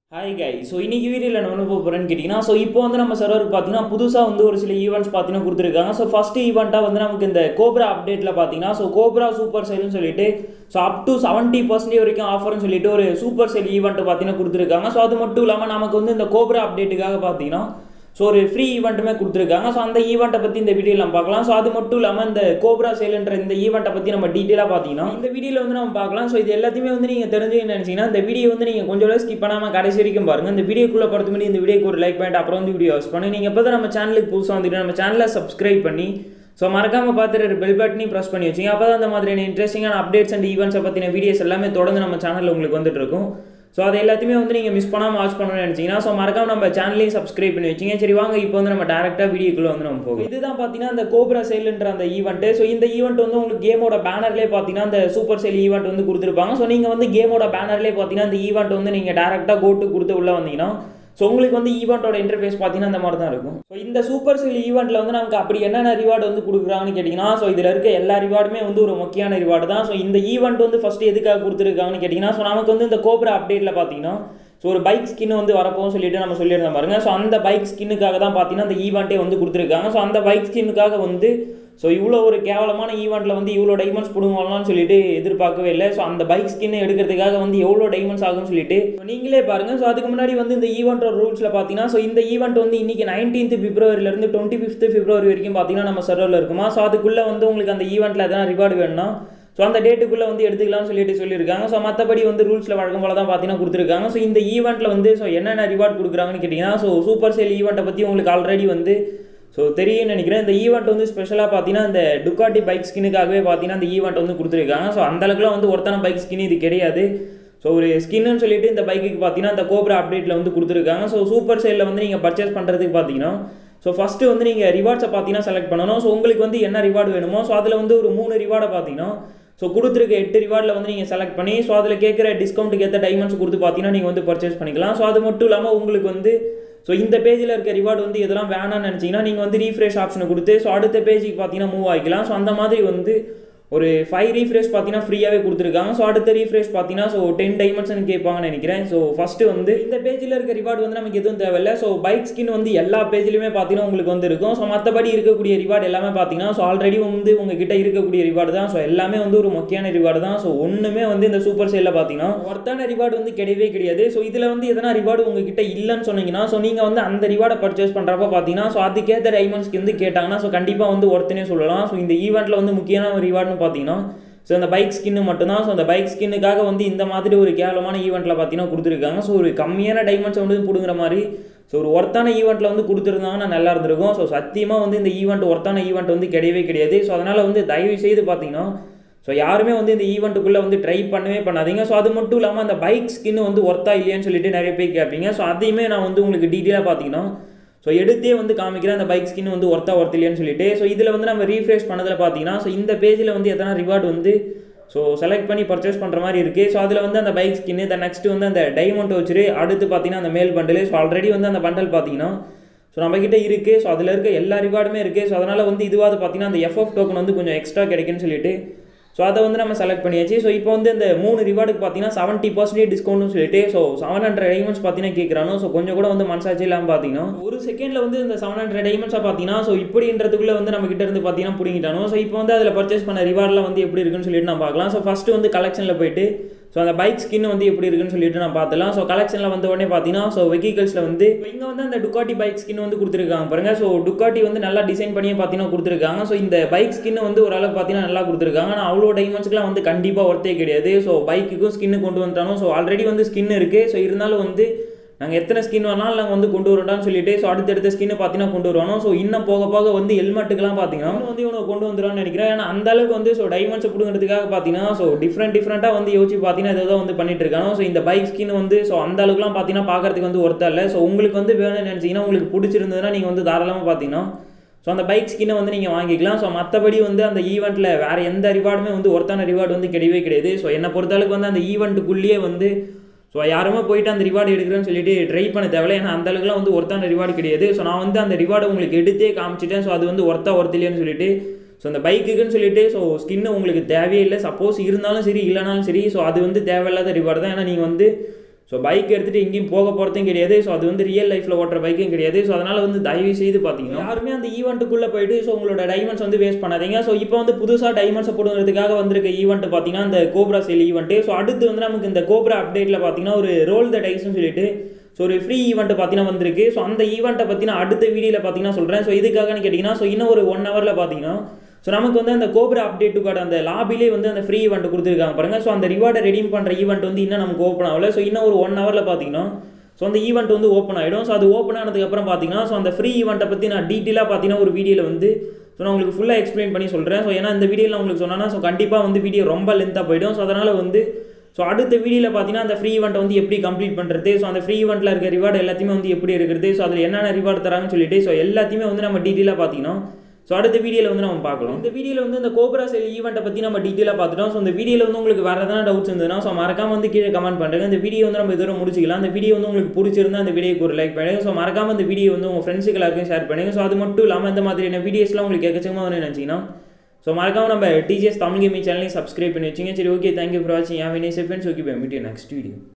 hi guy so இன்னைக்கு வீடியோவில் நான் என்ன போக போகிறேன்னு கேட்டிங்கன்னா ஸோ இப்போ வந்து நம்ம சர்வருக்கு பார்த்தீங்கன்னா புதுசாக வந்து ஒரு சில ஈவெண்ட்ஸ் பார்த்தீங்கன்னா கொடுத்துருக்காங்க ஸோ ஃபஸ்ட்டு ஈவெண்ட்டாக வந்து நமக்கு இந்த கோப்ரா அப்டேட்டில் பார்த்தீங்கன்னா ஸோ கோப்ரா சூப்பர் செல்னு சொல்லிட்டு so up to seventy percentage வரைக்கும் ஆஃபர்னு சொல்லிட்டு ஒரு சூப்பர் செல் ஈவெண்ட் பார்த்தீங்கன்னா கொடுத்துருக்காங்க ஸோ அது மட்டும் இல்லாமல் நமக்கு வந்து இந்த கோப்ரா அப்டேட்டுக்காக பார்த்தீங்கன்னா ஸோ ஒரு ஃப்ரீ ஈவெண்ட்டுமே கொடுத்துருக்காங்க ஸோ அந்த ஈவெண்ட்டை பற்றி இந்த வீடியோவில் நம்ம பார்க்கலாம் ஸோ அது மட்டும் இல்லாமல் இந்த கோப்ரா சேல்ன்ற இந்த ஈவெண்ட்டை பற்றி நம்ம டீட்டெயிலாக பார்த்தீங்கன்னா இந்த வீடியோவில் வந்து நம்ம பார்க்கலாம் ஸோ இது எல்லாத்தையுமே வந்து நீங்கள் தெரிஞ்சுக்கணும்னு நினச்சிங்கன்னா இந்த வீடியோ வந்து நீங்கள் கொஞ்சம் ஸ்கிப் பண்ணாமல் கடைசி வரைக்கும் பாருங்கள் இந்த வீடியோக்குள்ளே பொறுத்த முன்னாடி இந்த வீடியோக்கு ஒரு லைக் பண்ணிட்டு அப்புறம் வந்து வீடியோ வாட்ச் பண்ணி நீங்கள் எப்போ தான் நம்ம சேனலுக்கு புதுசாக வந்துட்டு நம்ம சேனலை சப்ஸ்கிரைப் பண்ணி ஸோ மறக்காமல் பார்த்துட்டு பெல் பட்டனையும் ப்ரெஸ் பண்ணி வச்சிங்க அப்போ தான் அந்த மாதிரியான இன்ட்ரெஸ்டிங்கான அப்டேட்ஸ் அண்ட் ஈவெண்ட்ஸை பற்றின வீடியோஸ் எல்லாமே தொடர்ந்து நம்ம சேனலில் உங்களுக்கு வந்துட்டு இருக்கும் ஸோ அது எல்லாத்தையுமே வந்து நீங்கள் மிஸ் பண்ணாமல் வாட்ச் பண்ணணும்னு நினச்சிங்கன்னா ஸோ மறக்காம நம்ம சேனலையும் சப்ஸ்கிரைப் பண்ணி வச்சிங்க சரி வாங்க இப்போ வந்து நம்ம டேரெக்டாக வீடியோக்குள்ளே வந்து நம்ம போகும் இதுதான் பார்த்தீங்கன்னா அந்த கோப்ரா சேல்ன்ற அந்த ஈவெண்ட்டு ஸோ இந்த ஈவெண்ட் வந்து உங்களுக்கு கேமோட பேனர்லேயே பார்த்தீங்கன்னா அந்த சூப்பர் சேல் ஈவெண்ட் வந்து கொடுத்துருப்பாங்க ஸோ நீங்கள் வந்து கேமோட பேனர்லேயே பார்த்தீங்கன்னா அந்த ஈவெண்ட் வந்து நீங்கள் டேரெக்டாக கோட்டு கொடுத்து உள்ளே வந்தீங்கன்னா ஸோ உங்களுக்கு வந்து ஈவெண்ட்டோட இன்டர்ஃபேஸ் பார்த்தீங்கன்னா அந்த மாதிரி தான் இருக்கும் ஸோ இந்த சூப்பர் செல் ஈவெண்ட்டில் வந்து நமக்கு அப்படி என்னென்ன ரிவார்டு வந்து கொடுக்குறாங்கன்னு கேட்டிங்கன்னா ஸோ இதில் இருக்க எல்லா ரிவார்டுமே வந்து ஒரு முக்கியமான ரிவார்டு தான் ஸோ இந்த ஈவெண்ட் வந்து ஃபஸ்ட்டு எதுக்காக கொடுத்துருக்காங்கன்னு கேட்டிங்கன்னா ஸோ நமக்கு வந்து இந்த கோப்ரா அப்டேட்டில் பார்த்தீங்கன்னா ஸோ ஒரு பைக் ஸ்கின் வந்து வரப்போன்னு சொல்லிட்டு நம்ம சொல்லியிருந்தோம் பாருங்க ஸோ அந்த பைக் ஸ்கின்னுக்காக தான் பார்த்தீங்கன்னா அந்த ஈவெண்ட்டே வந்து கொடுத்துருக்காங்க ஸோ அந்த பைக் ஸ்கின்னுக்காக வந்து ஸோ இவ்வளோ ஒரு கேவலமான ஈவெண்ட்டில் வந்து இவ்வளோ டைமண்ட்ஸ் பிடுங்கலாம்னு சொல்லிட்டு எதிர்பார்க்கவே இல்லை ஸோ அந்த பைக் ஸ்கின்னை எடுக்கிறதுக்காக வந்து எவ்வளோ டைமண்ட்ஸ் ஆகும்னு சொல்லிட்டு நீங்களே பாருங்கள் ஸோ அதுக்கு முன்னாடி வந்து இந்த ஈவெண்ட்டோட ரூல்ஸில் பார்த்தீங்கன்னா ஸோ இந்த ஈவெண்ட் வந்து இன்னைக்கு நைன்டீன்த் பிப்ரவரிலேருந்து டுவெண்ட்டி ஃபிஃப்த் பிப்ரவரி வரைக்கும் பார்த்தீங்கன்னா நம்ம சர்வரில் இருக்குமா ஸோ அதுக்குள்ளே வந்து உங்களுக்கு அந்த ஈவெண்ட்டில் எதனா ரிவார்டு வேணும்னா ஸோ அந்த டேட்டுக்குள்ளே வந்து எடுத்துக்கலாம்னு சொல்லிட்டு சொல்லியிருக்காங்க ஸோ மற்றபடி வந்து ரூல்ஸில் வழக்கம் போல தான் பார்த்தீங்கன்னா கொடுத்துருக்காங்க ஸோ இந்த ஈவெண்ட்டில் வந்து ஸோ என்னென்ன ரிவார்ட் கொடுக்குறாங்கன்னு கேட்டிங்கன்னா ஸோ சூப்பர் சேல் ஈவெண்ட்டை பற்றி உங்களுக்கு ஆல்ரெடி வந்து ஸோ தெரியும்னு நினைக்கிறேன் இந்த ஈவெண்ட் வந்து ஸ்பெஷலாக பார்த்தீங்கன்னா இந்த டுக்காட்டி பைக் ஸ்கின்னுக்காகவே பார்த்தீங்கன்னா இந்த ஈவெண்ட் வந்து கொடுத்துருக்காங்க ஸோ அந்தளவுக்குலாம் வந்து ஒருத்தன பைக் ஸ்கின் இது கிடையாது ஸோ ஒரு ஸ்கின்னு சொல்லிட்டு இந்த பைக்குக்கு பார்த்தீங்கன்னா இந்த கோப்ரா அப்டேட்டில் வந்து கொடுத்துருக்காங்க ஸோ சூப்பர் சேலில் வந்து நீங்கள் பர்ச்சேஸ் பண்ணுறதுக்கு பார்த்தீங்கன்னா ஸோ ஃபஸ்ட்டு வந்து நீங்கள் ரிவார்ட்ஸை பார்த்தீங்கன்னா செலக்ட் பண்ணணும் ஸோ உங்களுக்கு வந்து என்ன ரிவார்டு வேணுமோ ஸோ அதில் வந்து ஒரு மூணு ரிவார்டை பார்த்தீங்கன்னா ஸோ கொடுத்துருக்க எட்டு ரிவார்டில் வந்து நீங்கள் செலக்ட் பண்ணி ஸோ அதில் கேட்குற டிஸ்கவுண்ட்டுக்கு ஏற்ற டைமண்ட்ஸ் கொடுத்து பார்த்தீங்கன்னா நீங்கள் வந்து பர்ச்சேஸ் பண்ணிக்கலாம் ஸோ அது மட்டும் இல்லாமல் உங்களுக்கு வந்து ஸோ இந்த பேஜில் இருக்க ரிவார்டு வந்து எதெல்லாம் வேணாம்னு நினச்சிங்கன்னா நீங்கள் வந்து ரீஃப்ரெஷ் ஆப்ஷனை கொடுத்து ஸோ அடுத்த பேஜுக்கு பார்த்தீங்கன்னா மூவ் ஆகிக்கலாம் ஸோ அந்த மாதிரி வந்து ஒரு ஃபைவ் ரீஃப்ரெஷ் பார்த்தீங்கன்னா ஃப்ரீயாகவே கொடுத்துருக்காங்க ஸோ அடுத்த ரீஃப்ரெஷ் பார்த்தீங்கன்னா ஸோ டென் டைமண்ட்ஸ்னு கேட்பாங்கன்னு நினைக்கிறேன் ஸோ ஃபஸ்ட்டு வந்து இந்த பேஜில் இருக்க ரிவார்டு வந்து நமக்கு எதுவும் தேவையில்லை ஸோ பைக் ஸ்கின் வந்து எல்லா பேஜ்லையுமே பார்த்தீங்கன்னா உங்களுக்கு வந்து இருக்கும் ஸோ மற்றபடி இருக்கக்கூடிய ரிவார்டு எல்லாமே பார்த்தீங்கன்னா ஸோ ஆல்ரெடி வந்து உங்ககிட்ட இருக்கக்கூடிய ரிவார்டு தான் ஸோ எல்லாமே வந்து ஒரு முக்கியமான ரிவார்டு தான் ஸோ ஒன்றுமே வந்து இந்த சூப்பர் சேலில் பார்த்தீங்கன்னா ஒருத்தான ரிவார்டு வந்து கிடையவே கிடையாது ஸோ இதில் வந்து எதனா ரிவார்டு உங்ககிட்ட இல்லைன்னு சொன்னீங்கன்னா ஸோ நீங்கள் வந்து அந்த ரிவார்டை பர்ச்சேஸ் பண்ணுறப்ப பார்த்தீங்கன்னா ஸோ அதுக்கேற்ற டைமண்ட்ஸ்க்கு வந்து கேட்டாங்கன்னா ஸோ கண்டிப்பாக வந்து ஒருத்தனே சொல்லலாம் ஸோ இந்த ஈவெண்ட்டில் வந்து முக்கியமான ரிவார்டுன்னு பார்த்தீங்கன்னா ஸோ அந்த பைக் ஸ்கின்னு மட்டும்தான் ஸோ அந்த பைக் ஸ்கின்னுக்காக வந்து இந்த மாதிரி ஒரு கேவலமான ஈவெண்ட்டில் பார்த்தீங்கன்னா கொடுத்துருக்காங்க ஸோ ஒரு கம்மியான டைமண்ட்ஸ் வந்து பிடுங்குற மாதிரி ஸோ ஒரு ஒர்த்தான ஈவெண்ட்டில் வந்து கொடுத்துருந்தாங்கன்னா நல்லா இருந்திருக்கும் ஸோ சத்தியமாக வந்து இந்த ஈவெண்ட் ஒர்த்தான ஈவெண்ட் வந்து கிடையவே கிடையாது ஸோ அதனால் வந்து தயவு செய்து பார்த்தீங்கன்னா ஸோ யாருமே வந்து இந்த ஈவெண்ட்டுக்குள்ளே வந்து ட்ரை பண்ணவே பண்ணாதீங்க ஸோ அது மட்டும் இல்லாமல் அந்த பைக் ஸ்கின் வந்து ஒர்த்தா இல்லையான்னு சொல்லிட்டு நிறைய பேர் கேட்பீங்க ஸோ அதையுமே நான் வந்து உங்களுக்கு டீட்டெயிலாக பார்த்தீங்கன்னா ஸோ எடுத்தே வந்து காமிக்கிறேன் அந்த பைக் ஸ்கின் வந்து ஒர்த்தா ஒர்த் இல்லையான்னு சொல்லிட்டு ஸோ இதில் வந்து நம்ம ரீஃப்ரெஷ் பண்ணதில் பார்த்தீங்கன்னா ஸோ இந்த பேஜில் வந்து எத்தனை ரிவார்டு வந்து ஸோ செலக்ட் பண்ணி பர்ச்சேஸ் பண்ணுற மாதிரி இருக்குது ஸோ அதில் வந்து அந்த பைக் ஸ்கின்னு த நெக்ஸ்ட் வந்து அந்த டைமண்ட் வச்சுரு அடுத்து பார்த்தீங்கன்னா அந்த மேல் பண்டல் ஸோ ஆல்ரெடி வந்து அந்த பண்டல் பார்த்தீங்கன்னா ஸோ நம்மக்கிட்ட இருக்குது ஸோ அதில் இருக்க எல்லா ரிவார்டுமே இருக்குது ஸோ அதனால் வந்து இதுவாது பார்த்தீங்கன்னா அந்த எஃப்எஃப் டோக்கன் வந்து கொஞ்சம் எக்ஸ்ட்ரா கிடைக்குன்னு சொல்லிட்டு ஸோ அதை வந்து நம்ம செலக்ட் பண்ணியாச்சு ஸோ இப்போ வந்து இந்த மூணு ரிவார்டுக்கு பார்த்தீங்கன்னா செவன்ட்டி பர்சன்டேஜ் டிஸ்கவுண்ட்னு சொல்லிட்டு ஸோ செவன் ஹண்ட்ரட் டைமண்ட்ஸ் பார்த்தீங்கன்னா கேட்குறானோ ஸோ கொஞ்சம் கூட வந்து மனசாட்சி இல்லாமல் பார்த்தீங்கன்னா ஒரு செகண்டில் வந்து இந்த செவன் ஹண்ட்ரட் டைமண்ட்ஸாக பார்த்தீங்கன்னா ஸோ இப்படின்றதுக்குள்ளே வந்து நம்ம கிட்ட இருந்து பார்த்தீங்கன்னா பிடிங்கிட்டானோ ஸோ இப்போ வந்து அதில் பர்ச்சேஸ் பண்ண ரிவார்டில் வந்து எப்படி இருக்குன்னு சொல்லிட்டு நான் பார்க்கலாம் ஸோ ஃபஸ்ட்டு வந்து கலெக்ஷனில் போயிட்டு ஸோ அந்த பைக் ஸ்கின் வந்து எப்படி இருக்குன்னு சொல்லிட்டு நான் பார்த்துலாம் ஸோ கலெக்ஷனில் வந்த உடனே பார்த்தீங்கன்னா ஸோ வெஹிக்கல்ஸில் வந்து இங்கே வந்து அந்த டுக்காட்டி பைக் ஸ்கின் வந்து கொடுத்துருக்காங்க பாருங்க ஸோ டுக்காட்டி வந்து நல்லா டிசைன் பண்ணியே பார்த்தீங்கன்னா கொடுத்துருக்காங்க ஸோ இந்த பைக் ஸ்கின் வந்து ஓரளவுக்கு பார்த்தீங்கன்னா நல்லா கொடுத்துருக்காங்க ஆனால் அவ்வளோ டைமண்ட்ஸ்க்குலாம் வந்து கண்டிப்பாக ஒர்த்தே கிடையாது ஸோ பைக்குக்கும் ஸ்கின்னு கொண்டு வந்துட்டானோ ஸோ ஆல்ரெடி வந்து ஸ்கின் இருக்குது ஸோ இருந்தாலும் வந்து நாங்கள் எத்தனை ஸ்கின் வேணாலும் நாங்கள் வந்து கொண்டு வரோம்டான்னு சொல்லிட்டு ஸோ அடுத்தடுத்த ஸ்கின்னு பார்த்தீங்கன்னா கொண்டு வருவானோ ஸோ இன்னும் போக போக வந்து ஹெல்மெட்டுக்கெல்லாம் பார்த்தீங்கன்னா வந்து இவனை கொண்டு வந்துடுவான்னு நினைக்கிறேன் ஏன்னா அந்த அளவுக்கு வந்து ஸோ டைமண்ட்ஸ் பிடுங்கிறதுக்காக பார்த்தீங்கன்னா ஸோ டிஃப்ரெண்ட் டிஃப்ரெண்ட்டாக வந்து யோசிச்சு பார்த்தீங்கன்னா ஏதோ வந்து பண்ணிட்டு இருக்கானோ ஸோ இந்த பைக் ஸ்கின் வந்து ஸோ அந்த அளவுக்குலாம் பார்த்தீங்கன்னா பார்க்கறதுக்கு வந்து ஒருத்தர் இல்லை ஸோ உங்களுக்கு வந்து வேணும்னு நினச்சிங்கன்னா உங்களுக்கு பிடிச்சிருந்ததுன்னா நீங்கள் வந்து தாராளமாக பார்த்தீங்கன்னா ஸோ அந்த பைக் ஸ்கின்னை வந்து நீங்கள் வாங்கிக்கலாம் ஸோ மற்றபடி வந்து அந்த ஈவெண்ட்டில் வேறு எந்த ரிவார்டுமே வந்து ஒருத்தான ரிவார்டு வந்து கிடையவே கிடையாது ஸோ என்னை பொறுத்தளவுக்கு வந்து அந்த ஈவெண்ட்டுக்குள்ளேயே வந்து ஸோ யாருமே போயிட்டு அந்த ரிவார்டு எடுக்கிறேன்னு சொல்லிட்டு ட்ரை பண்ண தேவையில்ல ஏன்னா அந்த அளவுக்குலாம் வந்து ஒருத்தான ரிவார்டு கிடையாது ஸோ நான் வந்து அந்த ரிவார்டு உங்களுக்கு எடுத்தே காமிச்சிட்டேன் ஸோ அது வந்து ஒர்த்தா ஒர்த்தில்லைன்னு சொல்லிட்டு ஸோ அந்த பைக்குக்குன்னு சொல்லிட்டு ஸோ ஸ்கின்னு உங்களுக்கு தேவையே இல்லை சப்போஸ் இருந்தாலும் சரி இல்லைனாலும் சரி ஸோ அது வந்து தேவையில்லாத ரிவார்டு தான் ஏன்னா நீங்கள் வந்து ஸோ பைக் எடுத்துகிட்டு எங்கேயும் போக போகிறதும் கிடையாது ஸோ அது வந்து ரியல் லைஃப்பில் ஓட்டுற பைக்கும் கிடையாது ஸோ அதனால் வந்து தயவு செய்து பார்த்தீங்கன்னா யாருமே அந்த ஈவெண்ட்டுக்குள்ளே போயிட்டு ஸோ உங்களோட டைமண்ட்ஸ் வந்து வேஸ்ட் பண்ணாதீங்க ஸோ இப்போ வந்து புதுசாக டைமண்ட்ஸை போடுறதுக்காக வந்திருக்க ஈவெண்ட் பார்த்தீங்கன்னா இந்த கோப்ரா சேல் ஈவெண்ட்டு ஸோ அடுத்து வந்து நமக்கு இந்த கோப்ரா அப்டேட்டில் பார்த்தீங்கன்னா ஒரு ரோல் த டைஸ்னு சொல்லிட்டு ஸோ ஒரு ஃப்ரீ ஈவெண்ட் பார்த்தீங்கன்னா வந்திருக்கு ஸோ அந்த ஈவெண்ட்டை பற்றி நான் அடுத்த வீடியோவில் பார்த்தீங்கன்னா சொல்கிறேன் ஸோ இதுக்காகன்னு கேட்டிங்கன்னா ஸோ இன்னும் ஒரு ஒன் ஹவரில் பார்த்தீங்கன்னா ஸோ நமக்கு வந்து அந்த கோப்ரா அப்டேட் கார்டு அந்த லாபிலே வந்து அந்த ஃப்ரீ ஈவெண்ட் கொடுத்துருக்காங்க பாருங்கள் ஸோ அந்த ரிவார்டை ரெடீம் பண்ணுற ஈவெண்ட் வந்து இன்னும் நமக்கு ஓப்பன் ஆகல ஸோ இன்னும் ஒரு ஒன் ஹவரில் பார்த்தீங்கன்னா ஸோ அந்த ஈவெண்ட் வந்து ஓப்பன் ஆகிடும் ஸோ அது ஓப்பன் ஆனதுக்கப்புறம் பார்த்தீங்கன்னா ஸோ அந்த ஃப்ரீ ஈவெண்ட்டை பற்றி நான் டீட்டெயிலாக பார்த்தீங்கன்னா ஒரு வீடியோவில் வந்து ஸோ நான் உங்களுக்கு ஃபுல்லாக எக்ஸ்பிளைன் பண்ணி சொல்கிறேன் ஸோ ஏன்னா இந்த வீடியோவில் உங்களுக்கு சொன்னேன்னா ஸோ கண்டிப்பாக வந்து வீடியோ ரொம்ப லென்த்தாக போயிடும் ஸோ அதனால் வந்து ஸோ அடுத்த வீடியோவில் பார்த்தீங்கன்னா அந்த ஃப்ரீ ஈவெண்ட் வந்து எப்படி கம்ப்ளீட் பண்ணுறது ஸோ அந்த ஃப்ரீ ஈவெண்ட்டில் இருக்க ரிவார்டு எல்லாத்தையுமே வந்து எப்படி இருக்கிறது ஸோ அதில் என்னென்ன ரிவார்டு தராங்கன்னு சொல்லிட்டு ஸோ எல்லாத்தையுமே வந்து நம்ம டீட்டெயிலாக பார்த்தீங்கன்னா ஸோ அடுத்த வீடியோவில் வந்து நம்ம பார்க்கலாம் இந்த வீடியோவில் வந்து இந்த கோப்ரா செல் ஈவெண்ட்டை பற்றி நம்ம டீட்டெயிலாக பார்த்துட்டோம் ஸோ இந்த வீடியோவில் வந்து உங்களுக்கு வேறு எதனா டவுட்ஸ் இருந்ததுன்னா ஸோ மறக்காம வந்து கீழே கமெண்ட் பண்ணுறேன் இந்த வீடியோ வந்து நம்ம இதோட முடிச்சிக்கலாம் அந்த வீடியோ வந்து உங்களுக்கு பிடிச்சிருந்தா அந்த வீடியோக்கு ஒரு லைக் பண்ணுங்க ஸோ மறக்காம இந்த வீடியோ வந்து உங்கள் ஃப்ரெண்ட்ஸுக்கு எல்லாருக்கும் ஷேர் பண்ணுங்க ஸோ அது மட்டும் இல்லாமல் இந்த மாதிரியான வீடியோஸ்லாம் உங்களுக்கு எக்கச்சக்கமாக வந்து நினச்சிங்கன்னா ஸோ மறக்காம நம்ம டிஜிஎஸ் தமிழ் கேமிங் சேனலையும் சப்ஸ்கிரைப் பண்ணி வச்சுங்க சரி ஓகே தேங்க்யூ ஃபார் வாட்சிங் யா Vinesh friends okay bye meet next video